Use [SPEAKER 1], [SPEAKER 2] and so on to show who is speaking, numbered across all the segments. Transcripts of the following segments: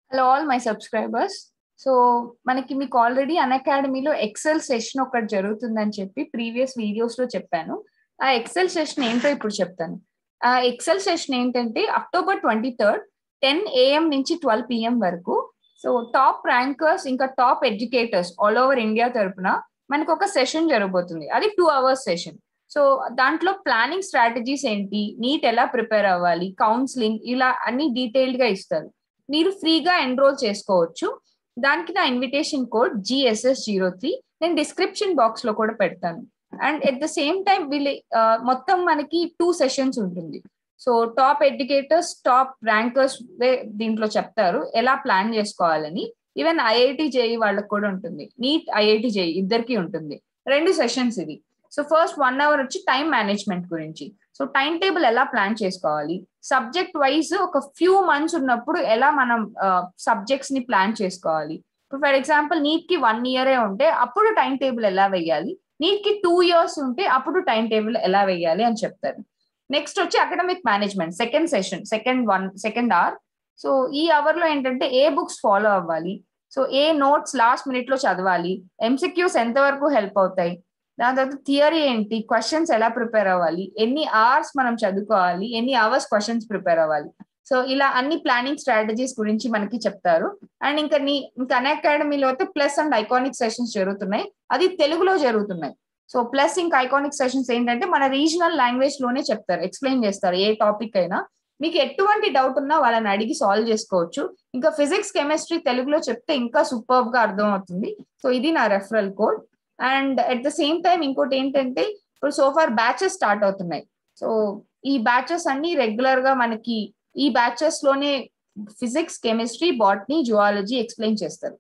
[SPEAKER 1] hello all my subscribers so మనకి మీకు already అన్ అకాడమీలో ఎక్సెల్ సెషన్ ఒకటి జరుగుతుందని చెప్పి ప్రీవియస్ వీడియోస్ లో చెప్పాను ఆ ఎక్సెల్ సెషన్ ఏంటో ఇప్పుడు చెప్తాను ఆ ఎక్సెల్ సెషన్ ఏంటంటే October twenty third ten AM నుంచి ట్వెల్వ్ పిఎం వరకు సో టాప్ ర్యాంకర్స్ ఇంకా top educators all over India తరపున మనకు ఒక సెషన్ జరగబోతుంది అది టూ అవర్స్ సెషన్ సో దాంట్లో ప్లానింగ్ స్ట్రాటజీస్ ఏంటి నీట్ ఎలా ప్రిపేర్ అవ్వాలి కౌన్సిలింగ్ ఇలా అన్ని డీటెయిల్డ్ గా ఇస్తారు మీరు ఫ్రీగా ఎన్రోల్ చేసుకోవచ్చు దానికి నా invitation code GSS zero three నేను డిస్క్రిప్షన్ బాక్స్ లో కూడా పెడతాను and at the same time వీళ్ళు మొత్తం మనకి టూ సెషన్స్ ఉంటుంది so top educators top rankers దీంట్లో చెప్తారు ఎలా ప్లాన్ చేసుకోవాలని ఈవెన్ ఐఐటి జేఈ వాళ్ళకి కూడా ఉంటుంది నీట్ ఐఐటి జేఈ ఇద్దరికి ఉంటుంది రెండు సెషన్స్ ఇది సో ఫస్ట్ వన్ అవర్ వచ్చి టైం మేనేజ్మెంట్ గురించి సో టైం టేబుల్ ఎలా ప్లాన్ చేసుకోవాలి సబ్జెక్ట్ వైజ్ ఒక ఫ్యూ మంత్స్ ఉన్నప్పుడు ఎలా మనం సబ్జెక్ట్స్ ని ప్లాన్ చేసుకోవాలి ఇప్పుడు ఫర్ ఎగ్జాంపుల్ నీట్ కి వన్ ఇయరే ఉంటే అప్పుడు టైం టేబుల్ ఎలా వెయ్యాలి నీట్ కి టూ ఇయర్స్ ఉంటే అప్పుడు టైం టేబుల్ ఎలా వెయ్యాలి అని చెప్తారు నెక్స్ట్ వచ్చి academic management second session second one second hour so ఈ అవర్ లో ఏంటంటే ఏ బుక్స్ ఫాలో అవ్వాలి సో ఏ నోట్స్ లాస్ట్ మినిట్ లో చదవాలి ఎంసీక్యూస్ ఎంతవరకు హెల్ప్ అవుతాయి దాని తర్వాత థియరీ ఏంటి క్వశ్చన్స్ ఎలా ప్రిపేర్ అవ్వాలి ఎన్ని అవర్స్ మనం చదువుకోవాలి ఎన్ని అవర్స్ క్వశ్చన్స్ ప్రిపేర్ అవ్వాలి సో ఇలా అన్ని ప్లానింగ్ స్ట్రాటజీస్ గురించి మనకి చెప్తారు అండ్ ఇంకా నీ ఇంకా అన్ అకాడమీలో అయితే ప్లస్ అండ్ ఐకానిక్ సెషన్స్ జరుగుతున్నాయి అది తెలుగులో జరుగుతున్నాయి సో ప్లస్ ఇంకా ఐకానిక్ సెషన్స్ ఏంటంటే మన రీజనల్ లాంగ్వేజ్ లోనే చెప్తారు ఎక్స్ప్లెయిన్ చేస్తారు ఏ టాపిక్ అయినా మీకు ఎటువంటి డౌట్ ఉన్నా వాళ్ళని అడిగి సాల్వ్ చేసుకోవచ్చు ఇంకా ఫిజిక్స్ కెమిస్ట్రీ తెలుగులో చెప్తే ఇంకా సూపర్ గా అర్థం అవుతుంది సో ఇది నా referral code and at the same time ఇంకోటి ఏంటంటే ఇప్పుడు సోఫార్ బ్యాచెస్ స్టార్ట్ అవుతున్నాయి సో ఈ బ్యాచెస్ అన్ని రెగ్యులర్ గా మనకి ఈ బ్యాచెస్ లోనే physics chemistry botany zoology explain చేస్తారు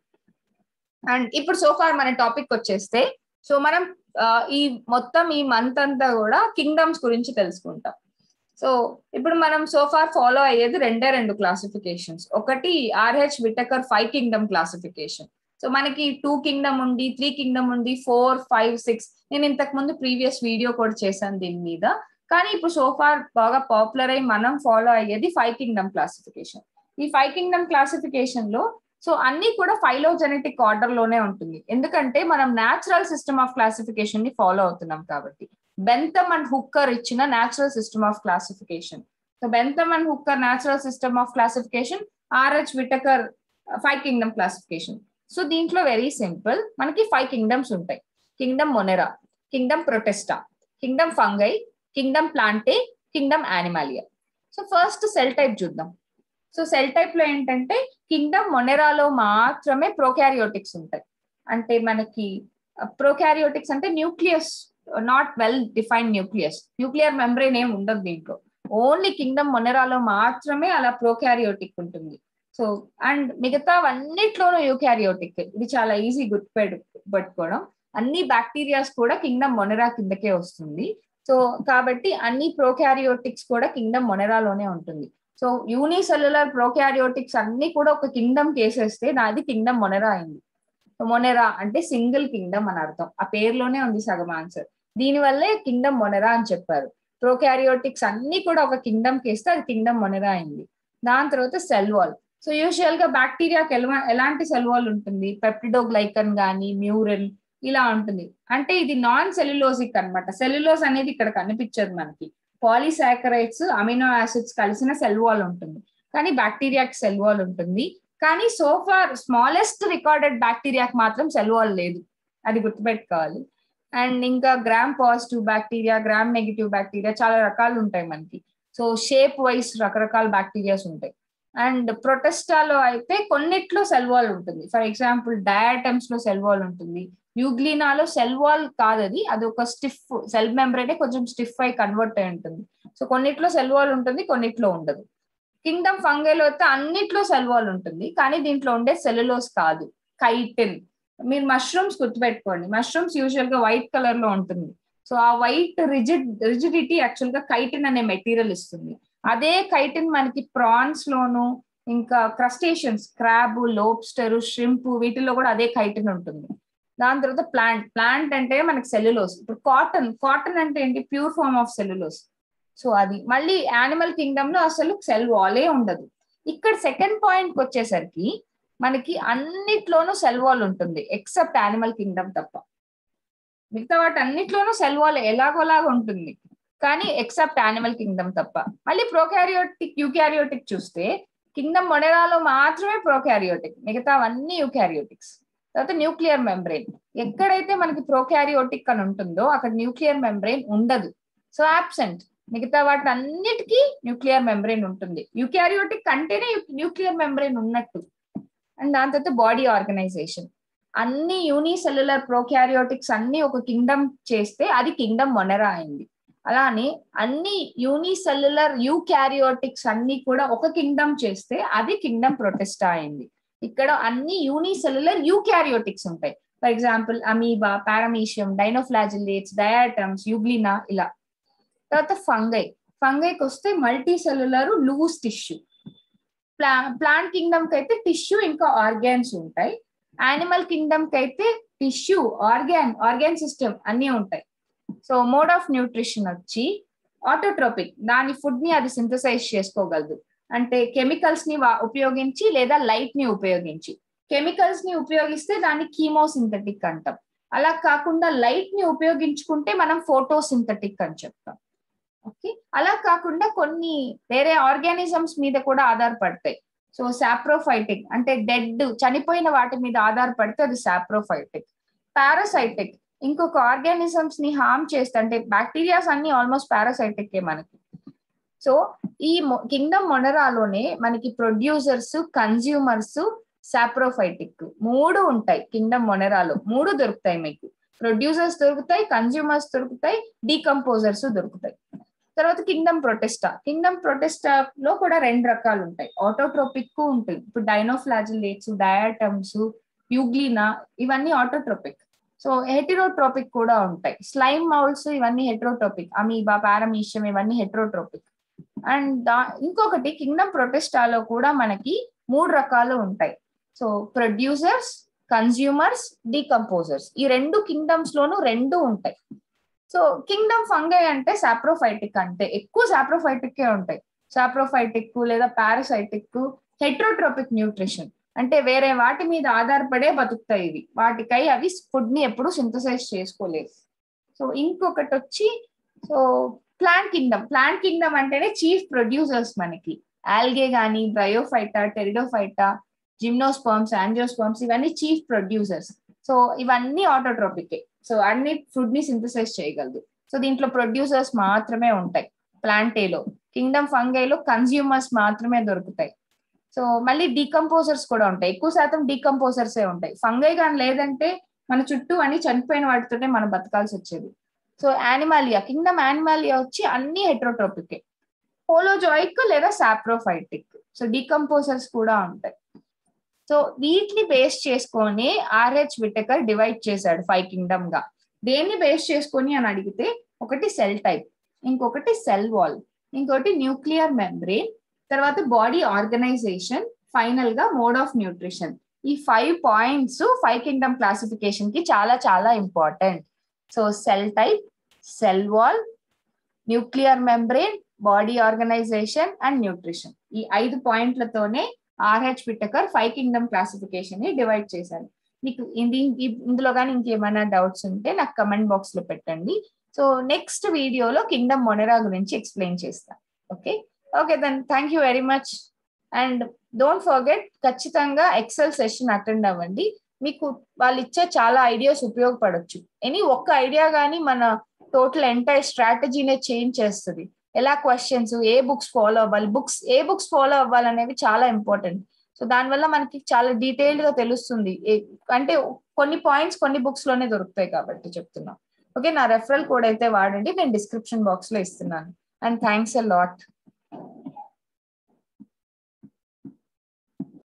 [SPEAKER 1] అండ్ ఇప్పుడు సోఫార్ మన టాపిక్ వచ్చేస్తే సో మనం ఈ మొత్తం ఈ మంత్ అంతా కూడా కింగ్డమ్స్ గురించి తెలుసుకుంటాం సో ఇప్పుడు మనం సోఫార్ ఫాలో అయ్యేది రెండే రెండు క్లాసిఫికేషన్స్ ఒకటి RH Whittaker five kingdom classification so మనకి టూ కింగ్డమ్ ఉంది త్రీ కింగ్డమ్ ఉంది ఫోర్ ఫైవ్ సిక్స్ నేను ఇంతకు ముందు ప్రీవియస్ వీడియో కూడా చేశాను దీని మీద కానీ ఇప్పుడు సోఫార్ బాగా పాపులర్ అయి మనం ఫాలో అయ్యేది ఫైవ్ కింగ్డమ్ క్లాసిఫికేషన్ ఈ ఫైవ్ కింగ్డమ్ క్లాసిఫికేషన్ లో సో అన్ని కూడా ఫైలోజెనెటిక్ ఆర్డర్ లోనే ఉంటుంది ఎందుకంటే మనం న్యాచురల్ సిస్టమ్ ఆఫ్ క్లాసిఫికేషన్ ని ఫాలో అవుతున్నాం కాబట్టి బెంతమ్ అండ్ హుక్కర్ ఇచ్చిన natural system of classification so Bentham and Hooker natural system of classification R H Whittaker five kingdom classification so దీంట్లో వెరీ సింపుల్ మనకి ఫైవ్ కింగ్డమ్స్ ఉంటాయి kingdom Monera kingdom Protista kingdom fungi kingdom Plantae kingdom Animalia so first cell type చూద్దాం so cell type లో ఏంటంటే Kingdom మొనెరాలో మాత్రమే prokaryotics ఉంటాయి అంటే మనకి ప్రోకారియోటిక్స్ అంటే nucleus not well defined nucleus nuclear membrane ఏం ఉండదు దీంట్లో ఓన్లీ కింగ్డమ్ మొనెరాలో మాత్రమే అలా ప్రోకారియోటిక్ ఉంటుంది సో అండ్ మిగతావన్నిట్లోనూ యూకారియోటిక్ ఇది చాలా ఈజీ గుర్తుపెట్టు పెట్టుకోవడం అన్ని బ్యాక్టీరియాస్ కూడా కింగ్డమ్ మొనెరా కిందకే వస్తుంది సో కాబట్టి అన్ని ప్రోకారియోటిక్స్ కూడా కింగ్డమ్ మొనెరాలోనే ఉంటుంది సో యూనిసెల్యులర్ ప్రోకారియోటిక్స్ అన్ని కూడా ఒక కింగ్డమ్ కేసేస్తే నాది కింగ్డమ్ మొనెరా అయింది మొనెరా అంటే సింగిల్ కింగ్డమ్ అని అర్థం ఆ పేరులోనే ఉంది సగం ఆన్సర్ దీనివల్లే కింగ్డమ్ మొనెరా అని చెప్పారు ప్రోకారియోటిక్స్ అన్ని కూడా ఒక కింగ్డమ్ కేస్తే అది కింగ్డమ్ మొనెరా అయింది దాని తర్వాత సెల్ వాల్ సో యూజువల్ గా బ్యాక్టీరియాకి ఎలాంటి సెల్ వాల్ ఉంటుంది పెప్టిడోగ్లైకన్ కానీ మ్యూరిన్ ఇలా ఉంటుంది అంటే ఇది నాన్ సెల్యులోజిక్ అనమాట సెల్యులోజ్ అనేది ఇక్కడ కనిపించదు మనకి పాలీసాకరైట్స్ అమినో యాసిడ్స్ కలిసిన సెల్ వాల్ ఉంటుంది కానీ బ్యాక్టీరియాకి సెల్ వాల్ ఉంటుంది కానీ సోఫార్ స్మాలెస్ట్ రికార్డెడ్ బ్యాక్టీరియాకి మాత్రం సెల్ వాల్ లేదు అది గుర్తుపెట్టుకోవాలి అండ్ ఇంకా gram positive bacteria gram negative bacteria చాలా రకాలు ఉంటాయి మనకి సో షేప్ వైస్ రకరకాల బ్యాక్టీరియాస్ ఉంటాయి అండ్ ప్రొటెస్టాలో అయితే కొన్నిట్లో సెల్ వాల్ ఉంటుంది ఫర్ ఎగ్జాంపుల్ డయాటమ్స్ లో సెల్ వాల్ ఉంటుంది యూగ్లీనాలో సెల్ వాల్ కాదు అది అది ఒక స్టిఫ్ సెల్ మెంబ్రేనే కొంచెం స్టిఫ్ అయి కన్వర్ట్ అయి ఉంటుంది సో కొన్నిట్లో సెల్ వాల్ ఉంటుంది కొన్నిట్లో ఉండదు కింగ్డమ్ ఫంగైలో అయితే అన్నిట్లో సెల్ వాల్ ఉంటుంది కానీ దీంట్లో ఉండే సెల్యులోస్ కాదు కైటిన్ మీరు మష్రూమ్స్ గుర్తుపెట్టుకోండి మష్రూమ్స్ యూజువల్ గా వైట్ కలర్ లో ఉంటుంది సో ఆ వైట్ రిజిడ్ రిజిడిటీ యాక్చువల్ గా కైటిన్ అనే మెటీరియల్ ఇస్తుంది అదే కైటిన్ మనకి ప్రాన్స్ లోను ఇంకా క్రస్టేషన్స్ క్రాబ్ లోబ్స్టర్ షింప్ వీటిల్లో కూడా అదే కైటిన్ ఉంటుంది దాని తర్వాత ప్లాంట్ ప్లాంట్ అంటే మనకి సెల్యులోస్ ఇప్పుడు కాటన్ కాటన్ అంటే ఏంటి pure form of cellulose so అది మళ్ళీ యానిమల్ కింగ్డమ్ లో అసలు సెల్ వాలే ఉండదు ఇక్కడ సెకండ్ పాయింట్ వచ్చేసరికి మనకి అన్నిట్లోనూ సెల్ వాల్ ఉంటుంది ఎక్సెప్ట్ యానిమల్ కింగ్డమ్ తప్ప మిగతా వాటి అన్నిట్లోనూ సెల్ వాల్ ఎలాగోలాగా ఉంటుంది కానీ ఎక్సెప్ట్ యానిమల్ కింగ్డమ్ తప్ప మళ్ళీ ప్రోకారియోటిక్ యూకారియోటిక్ చూస్తే కింగ్డమ్ మొడెరాలో మాత్రమే ప్రోకారియోటిక్ మిగతావన్నీ యూకారియోటిక్స్ తర్వాత న్యూక్లియర్ మెంబ్రెయిన్ ఎక్కడైతే మనకి ప్రోకారియోటిక్ అని ఉంటుందో అక్కడ న్యూక్లియర్ మెంబ్రెయిన్ ఉండదు సో ఆబ్సెంట్ మిగతా వాటి అన్నిటికీ న్యూక్లియర్ మెంబ్రెయిన్ ఉంటుంది యూకారియోటిక్ అంటేనే న్యూక్లియర్ మెంబ్రెయిన్ ఉన్నట్టు అండ్ దాని తర్వాత బాడీ ఆర్గనైజేషన్ అన్ని యూనిసెల్యులర్ ప్రోకారియోటిక్స్ అన్ని ఒక కింగ్డమ్ చేస్తే అది కింగ్డమ్ మొనెరా అయింది అలానే అన్ని యూనిసెల్యులర్ యూకారియోటిక్స్ అన్ని కూడా ఒక కింగ్డమ్ చేస్తే అది కింగ్డమ్ ప్రొటెస్టా అయింది ఇక్కడ అన్ని యూనిసెల్యులర్ యూకారియోటిక్స్ ఉంటాయి for example amoeba paramecium dinoflagellates diatoms euglena ఇలా తర్వాత ఫంగై ఫంగైకి వస్తే మల్టీ సెల్యులర్ లూజ్ టిష్యూ ప్లా ప్లాంట్ కింగ్డమ్ కి అయితే టిష్యూ ఇంకా ఆర్గాన్స్ ఉంటాయి యానిమల్ కింగ్డమ్ కి అయితే టిష్యూ ఆర్గాన్ ఆర్గాన్ సిస్టమ్ అన్ని ఉంటాయి సో మోడ్ ఆఫ్ న్యూట్రిషన్ వచ్చి ఆటోట్రోపిక్ దాని ఫుడ్ ని అది సింథసైజ్ చేసుకోగలదు అంటే కెమికల్స్ ని ఉపయోగించి లేదా లైట్ ని ఉపయోగించి కెమికల్స్ ని ఉపయోగిస్తే దాన్ని కీమోసింథటిక్ అంటాం అలా కాకుండా లైట్ ని ఉపయోగించుకుంటే మనం ఫోటోసింథటిక్ అని చెప్తాం ఓకే అలా కాకుండా కొన్ని వేరే ఆర్గానిజమ్స్ మీద కూడా ఆధారపడతాయి సో సాప్రోఫైటిక్ అంటే డెడ్ చనిపోయిన వాటి మీద ఆధారపడితే అది సాప్రోఫైటిక్ పారాసైటిక్ ఇంకొక ఆర్గానిజమ్స్ ని హార్మ్ చేస్తే అంటే బ్యాక్టీరియాస్ అన్ని ఆల్మోస్ట్ పారాసైటిక్ మనకి సో ఈ కింగ్డమ్ మొనరాలోనే మనకి ప్రొడ్యూసర్స్ కన్జ్యూమర్స్ సాప్రోఫైటిక్ మూడు ఉంటాయి కింగ్డమ్ మొనరాలో మూడు దొరుకుతాయి మీకు ప్రొడ్యూసర్స్ దొరుకుతాయి కన్జ్యూమర్స్ దొరుకుతాయి డీకంపోజర్స్ దొరుకుతాయి తర్వాత కింగ్డమ్ ప్రొటెస్టా కింగ్డమ్ ప్రొటెస్టా లో కూడా రెండు రకాలు ఉంటాయి ఆటోట్రోపిక్ ఉంటుంది ఇప్పుడు డైనోఫ్లాజిలేట్స్ డయాటమ్స్ యూగ్లీనా ఇవన్నీ ఆటోట్రోపిక్ సో హెటిరోట్రోపిక్ కూడా ఉంటాయి స్లైమ్ మౌల్స్ ఇవన్నీ హెట్రోట్రోపిక్ అమీబా పారమీషియం ఇవన్నీ హెట్రోట్రోపిక్ అండ్ దా ఇంకొకటి కింగ్డమ్ ప్రొటెస్టాలో కూడా మనకి మూడు రకాలు ఉంటాయి సో ప్రొడ్యూసర్స్ కన్జ్యూమర్స్ డీకంపోజర్స్ ఈ రెండు కింగ్డమ్స్ లోను రెండు ఉంటాయి సో కింగ్డమ్ ఫంగై అంటే సాప్రోఫైటిక్ అంటే ఎక్కువ సాప్రోఫైటిక్ ఉంటాయి సాప్రోఫైటిక్ లేదా పారాసైటిక్ హెట్రోట్రోపిక్ న్యూట్రిషన్ అంటే వేరే వాటి మీద ఆధారపడే బతుకుతాయి ఇవి వాటికై అవి ఫుడ్ ని ఎప్పుడు సింథసైజ్ చేసుకోలేదు సో ఇంకొకటి వచ్చి so plant kingdom plant kingdom అంటేనే చీఫ్ ప్రొడ్యూసర్స్ మనకి ఆల్గే గానీ బ్రయోఫైటా టెరిడోఫైటా జిమ్నోస్పర్మ్స్ ఆంజియోస్పర్మ్స్ ఇవన్నీ చీఫ్ ప్రొడ్యూసర్స్ సో ఇవన్నీ ఆటోట్రోపికే సో అన్ని ఫుడ్ ని సింథసైజ్ చేయగలదు సో దీంట్లో ప్రొడ్యూసర్స్ మాత్రమే ఉంటాయి ప్లాంటేలో కింగ్డమ్ ఫంగైలో కన్జ్యూమర్స్ మాత్రమే దొరుకుతాయి సో మళ్ళీ డీకంపోజర్స్ కూడా ఉంటాయి ఎక్కువ శాతం డీకంపోజర్సే ఉంటాయి ఫంగై కానీ లేదంటే మన చుట్టూ అన్ని చనిపోయిన వాటితోనే మనం బతకాల్సి వచ్చేది సో యానిమాలియా కింగ్డమ్ యానిమాలియా వచ్చి అన్ని హెట్రోట్రోపికే పోలోజాయిక్ లేదా సాప్రోఫైటిక్ సో డీకంపోజర్స్ కూడా ఉంటాయి సో వీటిని బేస్ చేసుకొని ఆర్హెచ్ విటకర్ డివైడ్ చేశాడు ఫైవ్ కింగ్డమ్ గా దేన్ని బేస్ చేసుకొని అని అడిగితే ఒకటి సెల్ టైప్ ఇంకొకటి సెల్ వాల్ ఇంకొకటి న్యూక్లియర్ మెంబ్రెయిన్ తర్వాత బాడీ ఆర్గనైజేషన్ ఫైనల్ గా మోడ్ ఆఫ్ న్యూట్రిషన్ ఈ five points five kingdom classification కి చాలా చాలా important so cell type cell wall nuclear membrane body organisation and nutrition ఈ ఐదు పాయింట్లతోనే R H Whittaker five kingdom classification ని డివైడ్ చేశారు మీకు ఇది ఇందులో కానీ ఇంకేమైనా డౌట్స్ ఉంటే నాకు కమెంట్ బాక్స్ లో పెట్టండి సో నెక్స్ట్ వీడియోలో కింగ్డమ్ మొనెరా గురించి ఎక్స్ప్లెయిన్ చేస్తాను okay okay then thank you very much and don't forget ఖచ్చితంగా ఎక్సెల్ సెషన్ అటెండ్ అవ్వండి మీకు వాళ్ళు ఇచ్చే చాలా ఐడియాస్ ఉపయోగపడవచ్చు ఎనీ ఒక్క ఐడియా కానీ మన టోటల్ ఎంటైర్ స్ట్రాటజీనే చేంజ్ చేస్తుంది ఎలా క్వశ్చన్స్ ఏ బుక్స్ ఫాలో అవ్వాలి బుక్స్ ఏ బుక్స్ ఫాలో అవ్వాలనేవి చాలా ఇంపార్టెంట్ సో దానివల్ల మనకి చాలా డీటెయిల్డ్ గా తెలుస్తుంది అంటే కొన్ని పాయింట్స్ కొన్ని బుక్స్ లోనే దొరుకుతాయి కాబట్టి చెప్తున్నా ఓకే నా రెఫరల్ కోడ్ అయితే వాడండి నేను డిస్క్రిప్షన్ బాక్స్ లో ఇస్తున్నాను అండ్ థ్యాంక్స్ అ లాట్